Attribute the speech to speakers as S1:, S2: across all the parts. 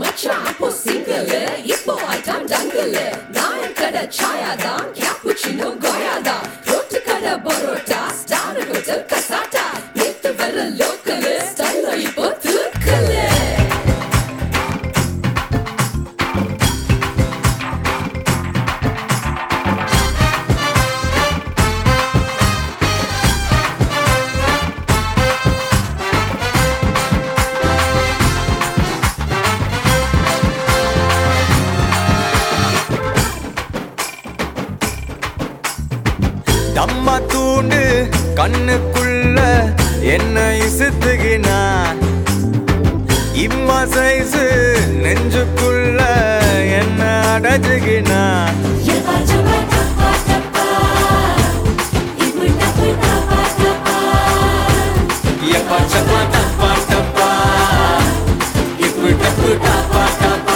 S1: மச்சான் அப்போ சிங்கிள் இப்போ ஐட்டம் டங்கிள் நான் கடை சாயா தான் கேப்புச்சினோ கோயா தான் ரோட்டு கடை பரோட்டா ஸ்டார் ஹோட்டல் கசாட்டா நேத்து வர லோக்கல் ஸ்டைல் இப்போ தூக்கல்
S2: தம்மா தூண்டு கண்ணுக்குள்ள என்ன இசுத்துகினா இம்மா சைஸு நெஞ்சுக்குள்ள என்ன அடைச்சுகினா எப்பா சப்பா டப்பா டப்பா இப்பு டப்பு டப்பா டப்பா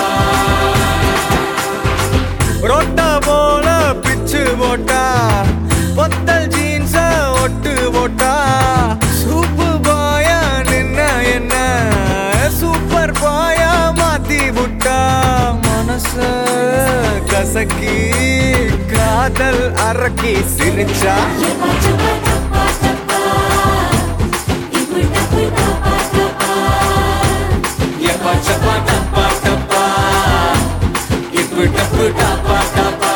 S2: ரொட்டா போல பிச்சு போட்டா பொத்தல் ஜீன்ஸ ஒட்டு போட்டா சூப்பு பாயா நின்ன என்ன சூப்பர் பாயா மாத்தி புட்டா மனச கசக்கி காதல் அரக்கி சிரிச்சா எப்பா சப்பா டப்பா டப்பா இப்பு டப்பு டப்பா டப்பா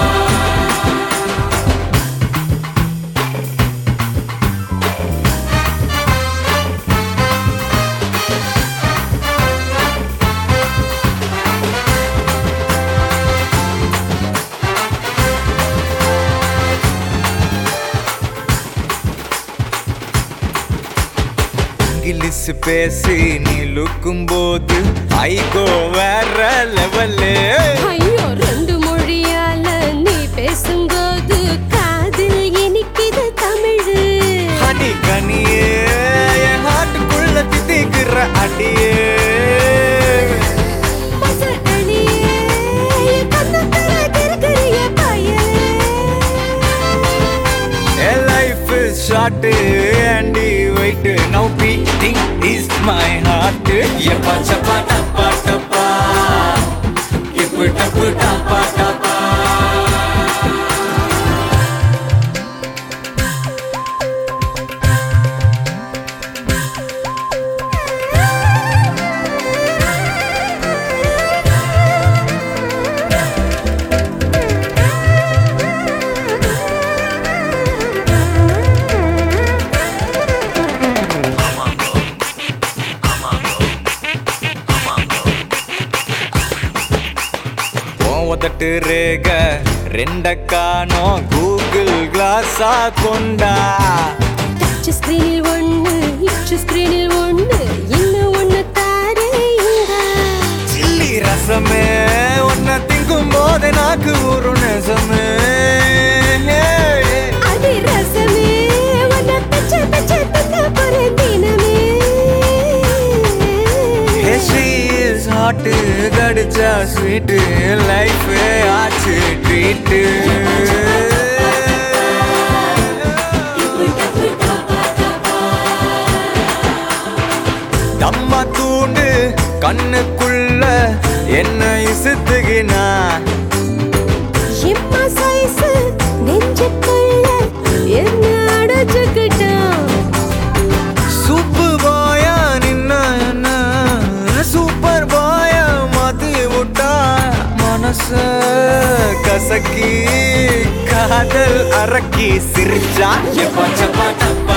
S2: இங்கிலீஷ் பேசி நீ லுக்கும் போது ஐகோ வேற லெவலு
S3: ஐயோ ரெண்டு மொழியால நீ பேசும்போது காதில் இனிக்குது தமிழு
S2: ஹனி கனியே என் ஹார்ட்டுக்குள்ள தித்திக்கிற அடியே
S3: பச அணியே, என் கன்னத்துல கிறுக்கிறிய பயலே.
S2: என் life is short and wait now beating is my heart எப்பா சப்பா டப்பா டப்பா இப்பு டப்பு டப்பா டப்பா உதட்டு ரேக ரெண்ட காணோம் கூகுள் கிளாஸா கொண்டா
S3: டச் ஸ்கிரீனில் ஒண்ணு இச்சு ஸ்கிரீனில் ஒண்ணு இன்னும் ஒண்ணு தாரே இந்தா.
S2: சில்லி ரசமே உன்னை திங்கும் போது நாக்கு ஒரு நெசமே
S3: அடி ரசமே, உன்னை பிச்சு பிச்சு தின்ன போறேன் தினமே.
S2: ஹாட்டு கடிச்சா ஸ்வீட்டு லைஃபே ஆச்சு ட்ரீட்டு தம்மா தூண்டு கண்ணுக்குள்ள என்ன இசுத்துகினா
S3: எம்மா சைஸு நெஞ்சுக்குள்ள என்ன அடைச்சுக்கிட்டான்
S2: சூப்பு பாயா நின்ன என்ன சூப்பர் பாயா மாத்தி விட்டா மனச கசக்கி காதல் அரக்கி சிரிச்சா எப்பா சப்பா டப்பா